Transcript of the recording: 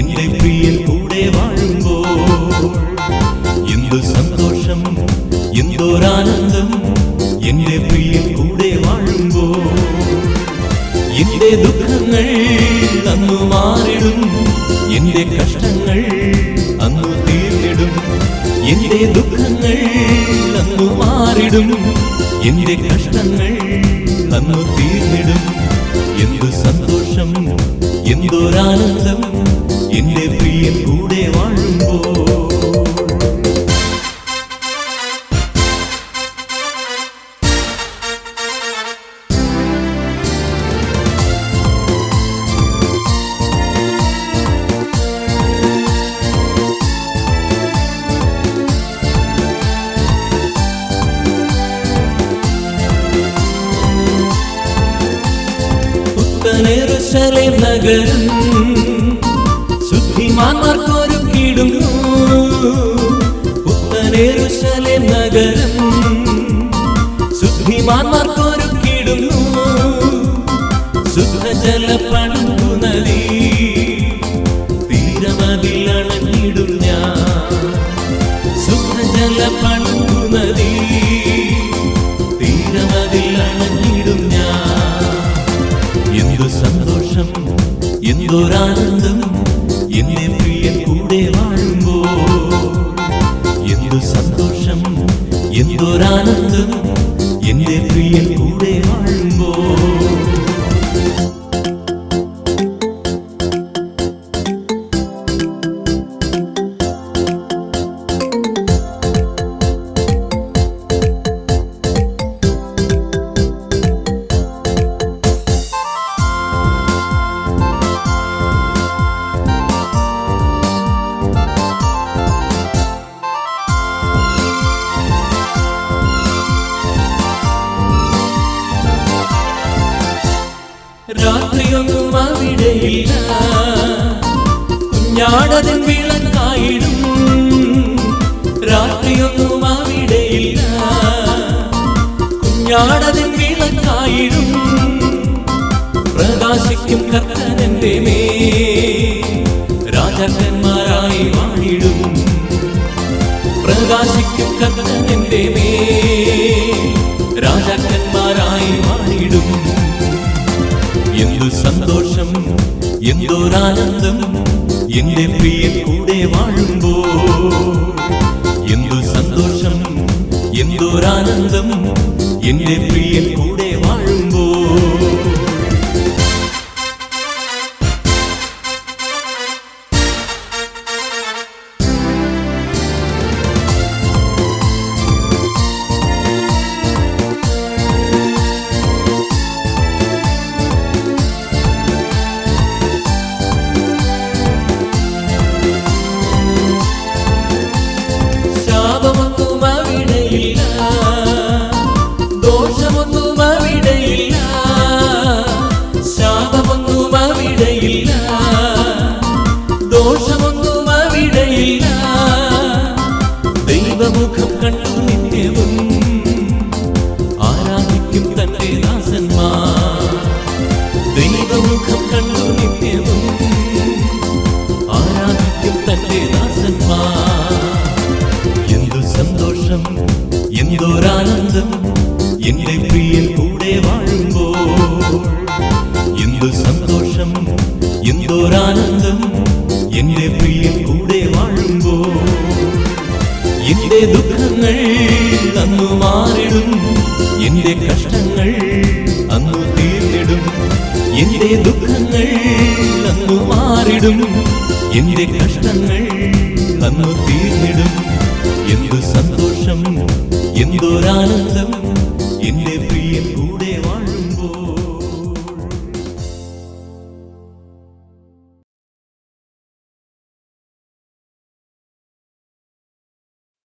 എന്റെ പ്രിയൻ കൂടെ വാഴുമ്പോൾ എന്തു സന്തോഷം എന്തോരാനന്ദം എന്റെ പ്രിയൻ കൂടെ വാഴുമ്പോൾ എന്റെ ദുഃഖങ്ങൾ അന്നു മാറിടും എന്റെ കഷ്ടങ്ങൾ അന്നു തീർന്നിടും എന്റെ ദുഃഖങ്ങൾ അന്നു മാറിടും എന്റെ കഷ്ടങ്ങൾ അന്നു തീർന്നിടും എന്തു സന്തോഷം എന്തൊരാനന്ദം എന്റെ പ്രിയൻ കൂടെ വാഴുമ്പോൾ പുത്തനെറുശലേം നഗരം ശുദ്ധിമാന്മാർക്കൊരുക്കിടുന്നു പുത്തനെറുശലേം നഗരം ശുദ്ധിമാന്മാർക്കൊരുക്കിടുന്നു ശുദ്ധജല പണു നദി തീരമതിൽ അണഞ്ഞിടും ഞാൻ ശുദ്ധജല പണു നദി തീരമതിൽ അണഞ്ഞിടും ഞാൻ എന്തു സന്തോഷം എന്തൊരാനന്ദം എന്നെ പ്രിയൻ കൂടെ വാഴുമ്പോൾ എന്തു സന്തോഷം എന്തൊരാനന്ദം എന്റെ പ്രിയൻ കൂടെ വാഴുമ്പോൾ രാത്രിയൊന്നും അവിടെയില്ല കുഞ്ഞാടതൻ വിളക്കായിടും രാത്രിയൊന്നും അവിടെയില്ല കുഞ്ഞാടതൻ വിളക്കായിടും പ്രകാശിക്കും കർത്തനന്റെ മേ രാജാക്കന്മാരായി വാണിടും പ്രകാശിക്കും കർത്തനന്റെ മേ രാജാക്കന്മാരായി വാണിടും എന്തു സന്തോഷം എന്തൊരാനന്ദം എന്റെ പ്രിയൻ കൂടെ വാഴുമ്പോൾ എന്തു സന്തോഷം എന്തൊരാനന്ദം എന്റെ പ്രിയൻ കൂടെ വാഴുമ്പോൾ ശാപമൊന്നും അവിടെയില്ല ദോഷമൊന്നും അവിടെയില്ല ശാപമൊന്നും അവിടെയില്ല ദോഷമൊന്നും അവിടെയില്ല ദൈവമുഖം കണ്ടു നിത്യവും ആരാധിക്കും തന്റെ ദാസന്മാർ ദൈവമുഖം കണ്ടു നിത്യവും ആരാധിക്കും തന്റെ ദാസന്മാർ എന്തു സന്തോഷം എന്തൊരാനന്ദം എന്റെ പ്രിയൻ കൂടെ വാഴുമ്പോൾ എന്തു സന്തോഷം എന്തൊരാനന്ദം എന്റെ പ്രിയൻ കൂടെ വാഴുമ്പോൾ എന്റെ ദുഃഖങ്ങൾ അന്നു മാറിടും എന്റെ കഷ്ടങ്ങൾ അന്നു തീർന്നിടും എന്റെ ദുഃഖങ്ങൾ അന്നു മാറിടും എന്റെ കഷ്ടങ്ങൾ അന്നു തീർന്നിടും എന്തു സന്തോഷം എന്തൊരാനന്ദം എന്റെ പ്രിയൻ